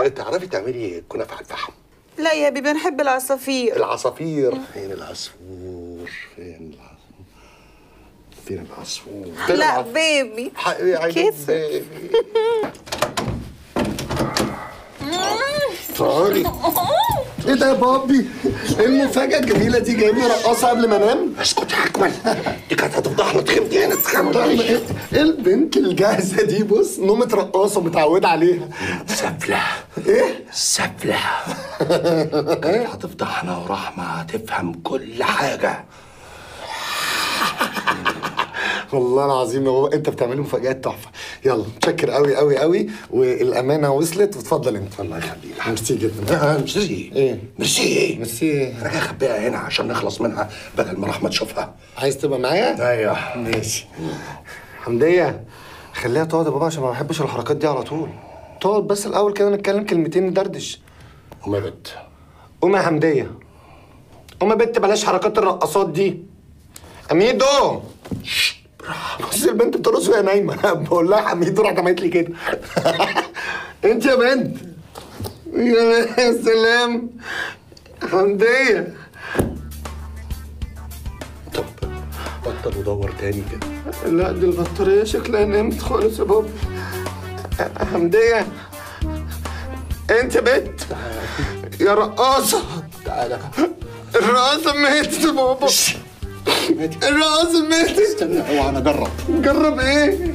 آه، تعرفي تعملي كنافه على الفحم لا يا بيبي نحب العصافير العصافير فين العصفور فين العصفور فين العصفور فين لا العصفور؟ بيبي ح- يا عيني كيف؟ بيبي. تعالي ايه ده يا بابي؟ ايه المفاجأة الجميلة دي جايبني رقاصة قبل ما انام؟ اسكت يا اكمل دي كانت هتفضحنا تخمتي هنا تخمتي ايه إيه البنت الجاهزة دي بص نومة رقاصة متعودة عليها سفلة ايه؟ سفلة كانت هتفضحنا ورحمة هتفهم كل حاجة والله العظيم يا بابا انت بتعمل مفاجآت تحفة يلا متشكر قوي قوي قوي والأمانة وصلت واتفضل انت الله يخليك ميرسي جدا آه، ميرسي ايه؟ ميرسي ايه؟ ميرسي انا جاي اخبيها هنا عشان نخلص منها بدل ما رحمة تشوفها عايز تبقى معايا؟ ايوه ماشي حمدية خليها تقعد يا بابا عشان ما بحبش الحركات دي على طول تقعد بس الأول كده نتكلم كلمتين ندردش قوم يا بت قوم يا حمدية قوم يا بنت بلاش حركات الرقصات دي أميدو بص البنت بترقص وهي نايمة بقول لها حميدو راحت عملت لي كده انت يا بنت يا سلام حمدية طب بطل ودور تاني كده لا دي البطارية شكلها نمت خالص يا بابا حمدية انت بنت يا رقاصة تعالى الرقاصة ماتت يا بابا الرقاصة ماتت استنى اوعى انا اجرب جرب ايه؟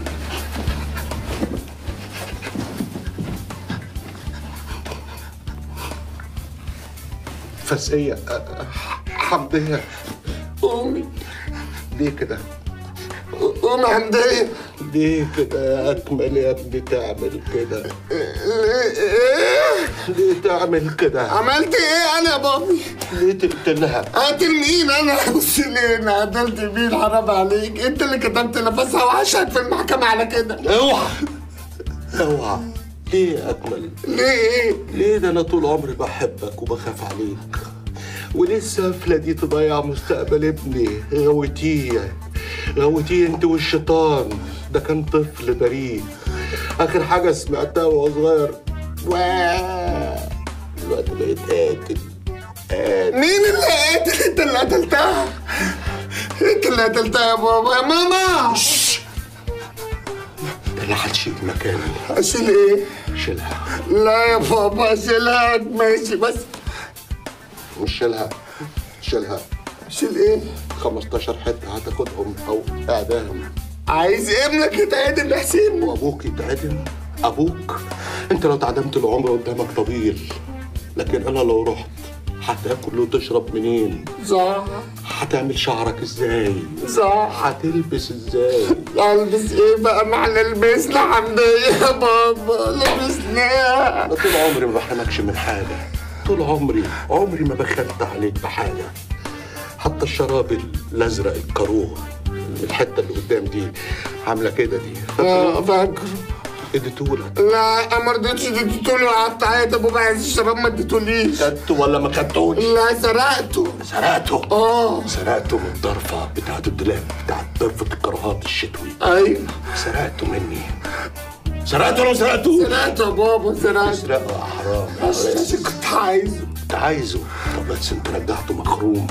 فسية حمدية قومي ليه كده؟ قومي يا حمدية ليه كده يا أكمل يا ابني تعمل كده؟ ايه؟ ليه تعمل كده؟ عملت ايه انا يا بابي؟ ليه تقتلها؟ قاتل مين انا؟ بص ليه انا قتلت مين حرام عليك؟ انت اللي كتبت نفسها وهشهد في المحكمة على كده اوعى اوعى ليه يا أكمل؟ ليه ايه؟ ليه ده أنا طول عمري بحبك وبخاف عليك وليه السفلة دي تضيع مستقبل ابني غويتيه غويتيه انت والشيطان ده كان طفل بريء آخر حاجة سمعتها وهو صغير واه دلوقتي بقيت قاتل قاتل مين اللي قاتل؟ انت اللي قتلتها انت اللي قتلتها يا بابا يا ماما ده اللي هتشيل مكاني اشيل ايه؟ شيلها لا يا بابا اشيلها ماشي بس مش شيلها شيلها اشيل ايه؟ 15 حتة هتاخدهم أو إعدام عايز ابنك يتعدم يا حسين وابوك يتعدم ابوك انت لو اتعدمت العمر قدامك طويل لكن انا لو رحت هتاكل وتشرب منين صح هتعمل شعرك ازاي صح هتلبس ازاي البس ايه بقى مع لبسنا حمدية يا بابا لبسناها انا طول عمري ما بحرمكش من حاجه طول عمري عمري ما بخلت عليك بحاجه حتى الشراب الازرق الكاروه الحته اللي قدام دي عامله كده دي اه فاكر اديتهولك لا ما رضيتش اديتولي وقعدت اعيط يا بابا عايز الشراب ما اديتوليش خدته ولا ما خدتوش لا سرقته سرقته اه سرقته من الضرفة بتاعت الدولاب بتاعت ضرفة الكراهات الشتوي ايوه سرقته مني سرقته ولا سرقته؟ سرقته يا بابا سرقته سرقه يا حرام يا عشان ولد. كنت عايزه انت عايزه طب بس انت رجعته مخروم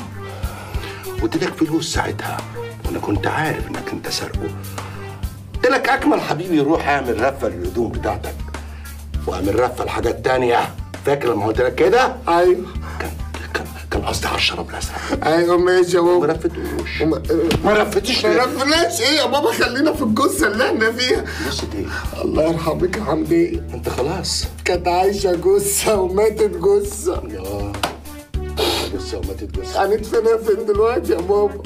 واديتك فلوس ساعتها وانا كنت عارف انك انت سرقه قلت لك اكمل حبيبي روح اعمل رفه للهدوم بتاعتك واعمل رفه لحاجات تانية فاكر لما قلت لك كده؟ ايوه كان كان كان قصدي على الشراب الازرق ايوه ماشي يا ما بابا رفتوش وما- ما رفتش ما ليه؟ رفناش ايه يا بابا خلينا في الجثه اللي احنا فيها بص ايه؟ الله يرحمك يا حمدية انت خلاص كانت عايشه جثه وماتت جثه اه لسه وما تتجوز هندفنها فين دلوقتي يا بابا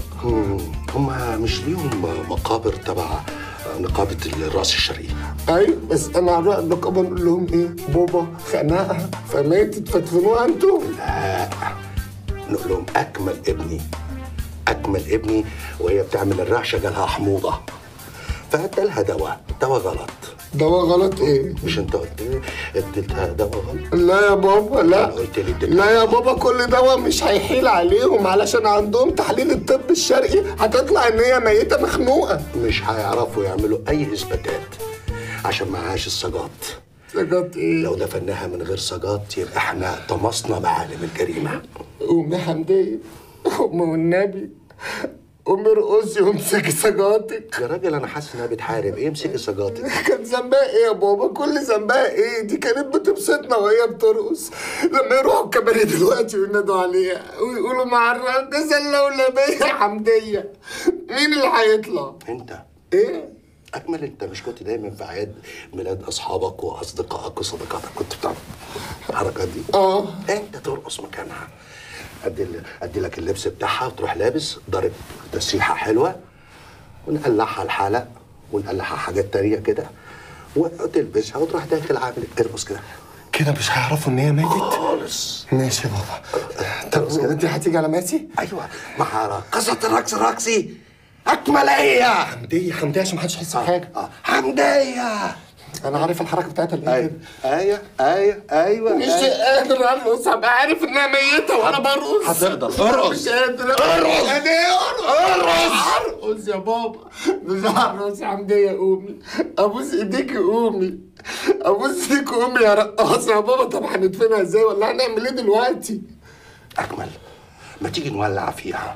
هم مش ليهم مقابر تبع نقابة الرأس الشرقي ايوه بس انا على النقابه نقول لهم ايه بابا خنقها فماتت فدفنوها انتوا لا نقول لهم أكمل ابني أكمل ابني وهي بتعمل الرعشة جالها حموضة فادالها دواء دواء غلط دواء غلط ايه مش انت قلت لي اديتها دواء غلط لا يا بابا لا قلت لي اديتها لا يا بابا كل دواء مش هيحيل عليهم علشان عندهم تحليل الطب الشرقي هتطلع ان هي ميته مخنوقه مش هيعرفوا يعملوا أي إثباتات عشان معهاش السجاط سجات ايه لو دفناها من غير سجات يبقى احنا طمسنا معالم الجريمه قومي يا حمدية قومي والنبي قومي ارقصي وامسكي سجاتك يا راجل انا حاسس انها بتحارب ايه امسكي سجاتك كان ذنبها ايه يا بابا كل ذنبها ايه دي كانت بتبسطنا وهي بترقص لما يروحوا الكباريه دلوقتي وينادوا عليها ويقولوا مع الراقصه اللولبيه حمديه مين اللي هيطلع انت ايه اجمل انت مش كنت دايما في اعياد ميلاد اصحابك واصدقائك وصديقاتك كنت بتعمل الحركات دي اه انت ترقص مكانها ادي ال- ادي لك اللبس بتاعها وتروح لابس ضارب تسريحه حلوه ونقلعها الحلق ونقلعها حاجات تانية كده وتلبسها وتروح داخل عامل ارقص كده كده مش هيعرفوا ان هي ماتت خالص ماشي يا بابا طب انت هتيجي على ماسي ايوه مع رقصة الرقص الرقصي اكمل ايه حمديه حمديه عشان محدش يحس بحاجه آه، حمدية انا عارف الحركه بتاعتها اللي هي ايوه كده ايوه ايوه ايوه مش أيوة. قادر ارقص هبقى عارف انها ميته وانا برقص هتقدر. ارقص. مش قادر ارقص. يعني ايه ارقص ارقص يا بابا مش هرقص يا حمديه قومي ابوس ايديكي قومي ابوس ايديكي قومي يا رقاصه يا بابا طب هندفنها ازاي ولا هنعمل ايه دلوقتي؟ اكمل ما تيجي نولع فيها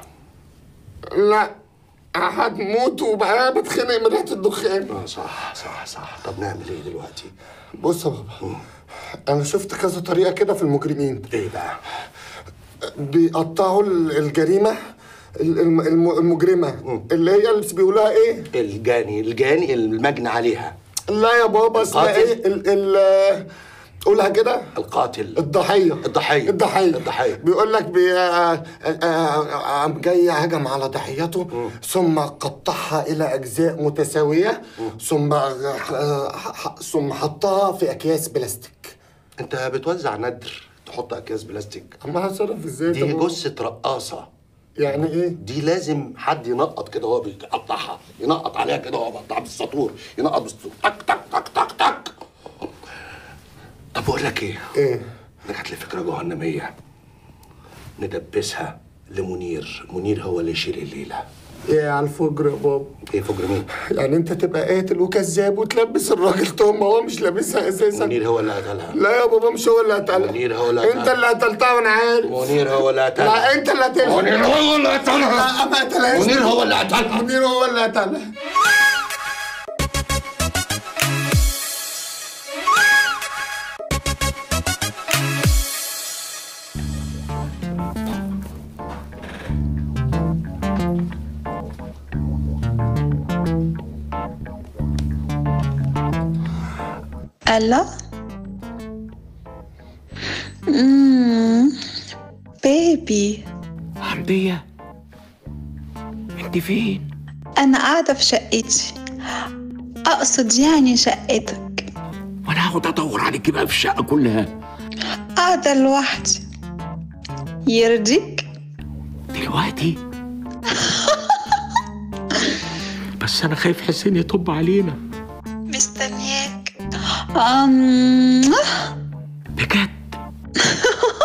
لا هتموت وبقى بتخنق من ريحه الدخان اه صح صح صح طب نعمل ايه دلوقتي بص يا بابا انا شفت كذا طريقه كده في المجرمين ايه بقى بيقطعوا ال- الجريمه ال- الم- الم- المجرمه اللي هي اللي بيقولها ايه الجاني الجاني المجني عليها لا يا بابا اسمها القاتل. ايه ال ال قولها كده القاتل الضحيه الضحية. الضحيه الضحية. بيقول لك بي آه، آه، آه، قام جاي هجم على ضحيته ثم قطعها الى اجزاء متساويه ثم آه، ح- ثم حطها في اكياس بلاستيك انت بتوزع ندر تحط اكياس بلاستيك اما هتصرف ازاي دي طب؟ جثة رقاصة يعني ايه دي لازم حد ينقط كده وهو بيقطعها ينقط عليها كده وهو بيقطعها بالسطور ينقط بالسطور تك تك تك تك تك طب بقول لك ايه ايه انا جات لي فكره جهنميه ندبسها لمنير منير هو اللي يشيل الليله ايه على الفجر يا بابا ايه فجر مين يعني انت تبقى قاتل وكذاب وتلبس الراجل تهمه هو مش لابسها اساسا منير هو اللي قتلها لا يا بابا مش هو اللي قتلها منير هو اللي انت قتلها. اللي قتلتها وانا عارف منير هو اللي قتلها لا انت اللي قتلها منير هو اللي قتلها لا ما قتلهاش منير هو اللي قتلها منير هو اللي قتلها ألا مم. بيبي حمدية انت فين؟ أنا قاعدة في شقتي أقصد يعني شقتك وانا هقعد ادور عليك بقى في الشقة كلها قاعدة لوحدي يرضيك دلوقتي بس انا خايف حسين يطب علينا مستنياك أم... بجد